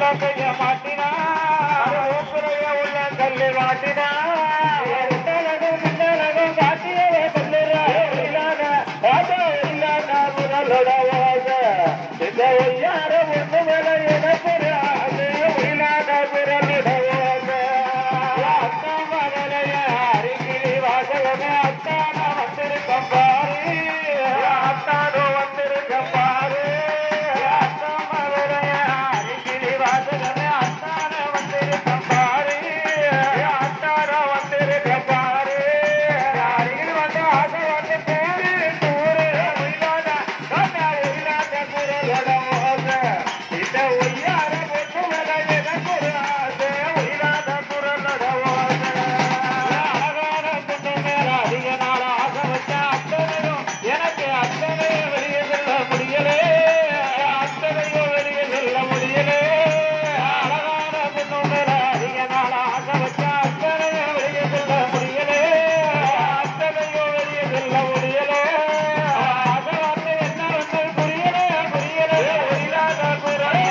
கைய மாட்டினா ஊக்குறைய உள்ள கல்லு மாட்டினா மின்னலகம் மின்னலகம் காட்டியவே சொல்லுறா இல்லாத ஆட்டோ இல்லாத முதலோட வாச இந்த ஒய்யார ஒன்று மேல எனக்கு ஆசை இல்லாத பிறலிட வாச அத்தா மகளைய அருகிலி வாசகமே அத்தான வந்திருக்கம் பாரு அத்தானோ வந்திருக்கம் பாரு அத்தா மகளைய அருகிலி வாசகமே அத்தான வந்திருக்கம் பாரு அத்தானோ வந்திருக்கம் பாரு அருகில் வந்து ஆசை வந்து பேரு தூரு இல்லாத கண்ணா இல்லாத குரலோட மோச இந்த ஒய்யார பொண்ணு மேல எனக்கு ஒரு ஆசை இல்லாத குரலோட மோச அழகான பொண்ணு மேல அதிக நாள் ஆசை வச்ச அத்தனையும் எனக்கு அத்தனையும் வெளியே செல்ல முடியலே அத்தனையும் வெளியே செல்ல முடியலே அழகான பொண்ணு மேல அதிக நாள் ஆசை வச்ச அத்தனையும் வெளியே செல்ல முடியலே அத்தனையும் வெளியே செல்ல முடியலே ஆசை வந்து என்ன வந்து புரியலே புரியலே இல்லாத குரல்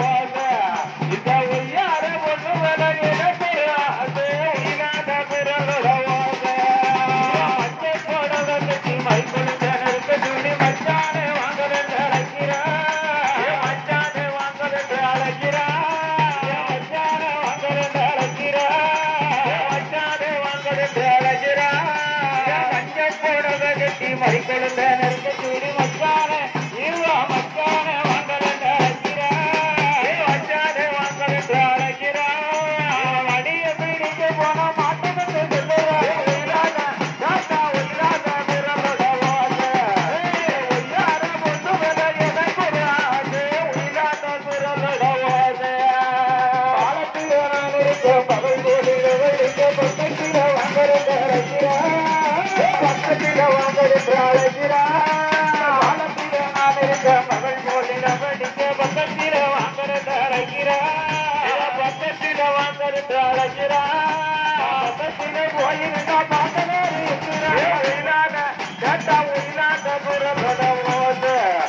இந்த ஒய்யார பொண்ணு மேல எனக்கு ஆசை இல்லாத குரலோட வாசை மச்சை போடத கட்டி மைக்குழுந்த நெருக்க துணி மச்சானே வாங்கலன்னு அழைக்கிறா மச்சானே வாங்கலன்னு அழைக்கிறா மச்சானே வாங்கலன்னு அழைக்கிறா மச்சானே வாங்கலன்னு அழைக்கிறா மஞ்சை போடத கட்டி மைக்குழுந்த நெருக்க துணி மச்சானே இவா மச்சானே வாங்கலன்னு அழைக்கிறா மச்சானே வாங்கலன்னு அழைக்கிறா வடிய பிடிக்க போன மாட்டேன்னு சொல்லுறா இல்லாத தாத்தா இல்லாத பிறரோட வாச ஒய்யார பொண்ணு மேல எனக்கு ஆசை இல்லாத பிறரோட வாச பாலத்தில் நான் இருக்க பகல் கோடியில் வைக்க பக்கத்தில் வாங்கறது அழைக்கிறா பக்கத்தில் வாங்கறது அழைக்கிறா பாலத்தில் நான் இருக்க மகள் கோடியில் படிக்க பக்கத்தில் வாங்கறது அழைக்கிறா பக்கத்தில் வாங்கறது அழைக்கிறா பக்கத்தில் போயிருந்தா பார்த்தனே இருக்கிறா இல்லாத கேட்டா இல்லாத புறப்பட போது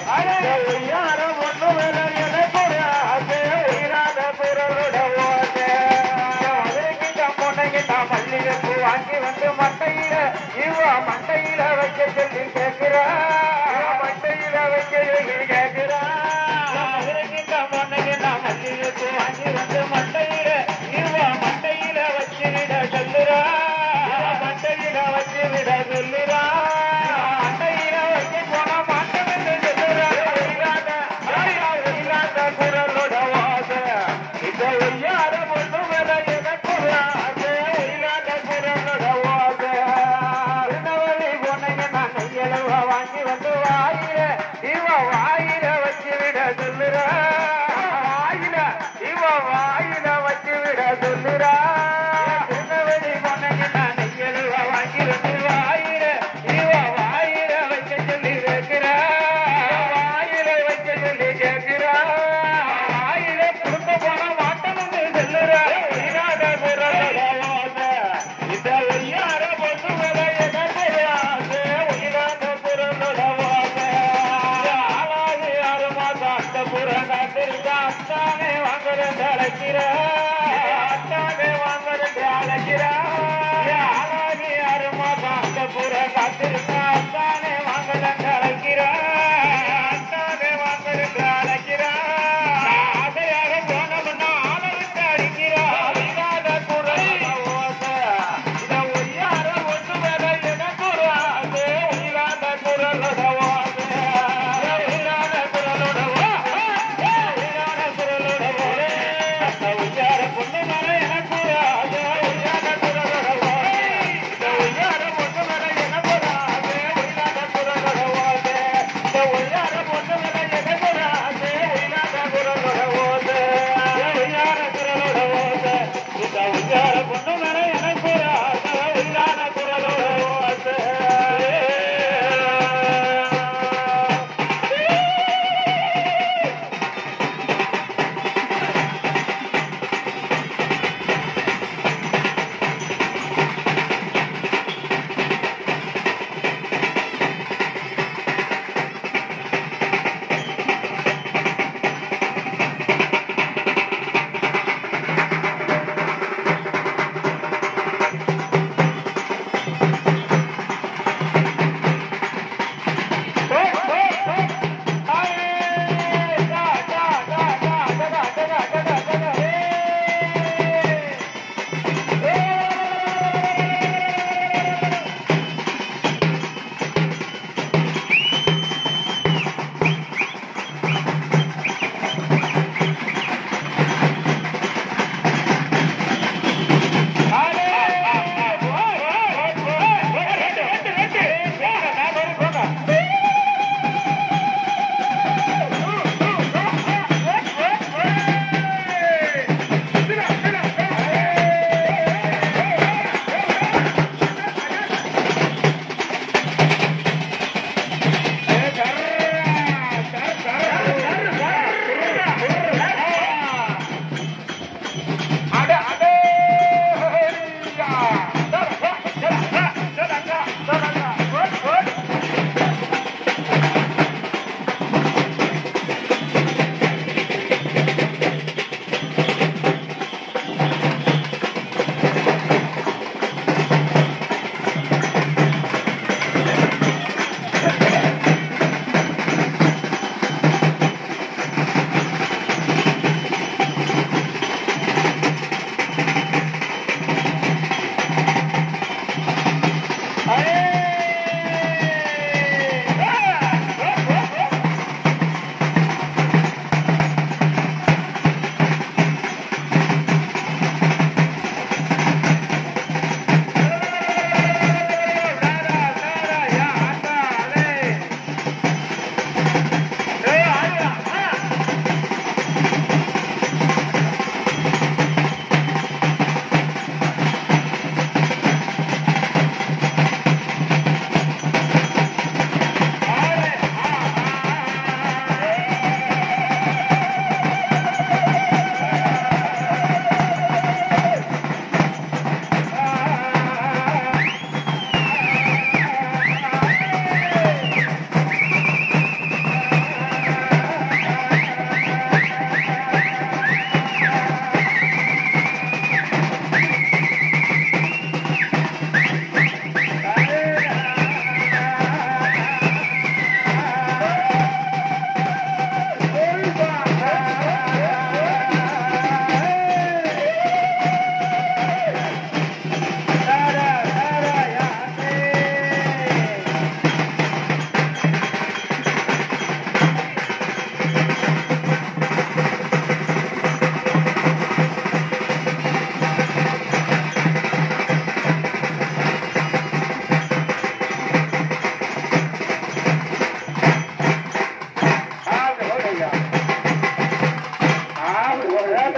யார ஒண்ணு வேலை எனக்கு ஆசை இல்லாத புறப்பட போது அவருக்கிட்ட பொண்ணுகிட்ட மல்லிகைப்பூ வாங்கி வந்து மட்டையில இவ மட்டையில வைக்க சொல்லி கேட்கிறா மட்டையில வைக்க சொல்லி கேட்கிறா அவருக்கிட்ட பொண்ணுகிட்ட மல்லிகைப்பூ வாங்கி வந்து மட்டையில இவ மட்டையில வச்சு விட சொல்லுறா மட்டையில வச்சு விட சொல்லுறா மட்டையில வச்சு போன மாட்டேன்னு சொல்லுறா இல்லாத இல்லாத குரலோட வாச இந்த ஒய்யார பொண்ணு மேல எனக்கு ஆசை இல்லாத குரலோட வாச திருநெல்வேலி பொண்ணுங்க நான் நெய்யளவ வாங்கி வந்து வாயில இவ வாயில வச்சு விட சொல்லுறா வாயில இவ வாயில வச்சு விட சொல்லுறா திருநெல்வேலி பொண்ணுங்க நான் நெய்யளவ வாங்கி வந்து வாயில இவ வாயில வைக்க சொல்லி கேட்கிறா வாயில வைக்க சொல்லி கேட்கிறா வாயில குடும்ப போன மாட்டணும்னு சொல்லுறா இல்லாத குரலோட வாச இந்த ஒய்யார பொண்ணு மேல எனக்கு ஆசை இல்லாத குரலோட வாச ஆளாது ஆறு மாசம் அந்த புற காத்திருக்கா அத்தானே வாங்குறது அழைக்கிறா அத்தானே வாங்குறது அழைக்கிறா ஆளாது ஆறு மாசம் அந்த புற காத்திருக்கா அத்தானே வாங்குறது அழைக்கிறா அத்தானே வாங்குறது அழைக்கிறா ஆசையாக போனோம்னா ஆளை விட்டு அடிக்கிறா இல்லாத குரல் ஓசை இத ஒய்யார ஒன்று மேல எனக்கு ஒரு ஆசை இல்லாத குரலோட வாசை இல்லாத குரலோட வாசை இல்லாத குரலோட வாசை அந்த ஒய்யார பொண்ணு மேல எனக்கு ஒரு ஆசை இல்லாத குரலோட வாசை இந்த ஒய்யார பொண்ணு மேல எனக்கு ஒரு ஆசை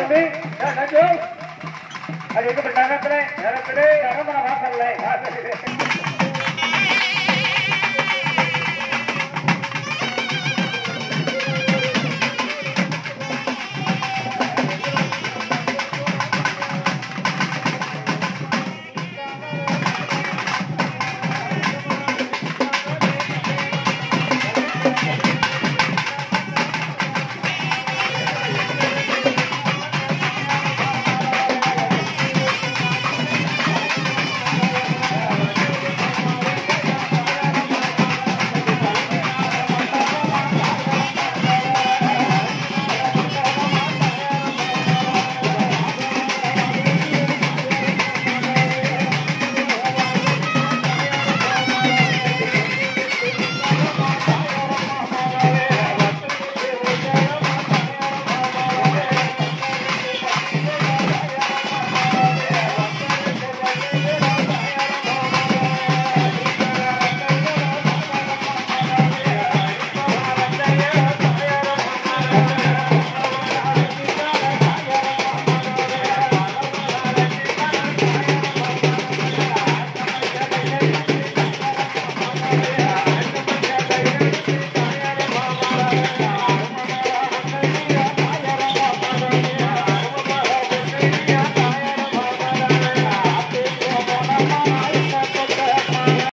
தம்பி ஏ, நஞ்சு அது எங்க நகரத்துல நகரத்துல நகரமன வாசல்ல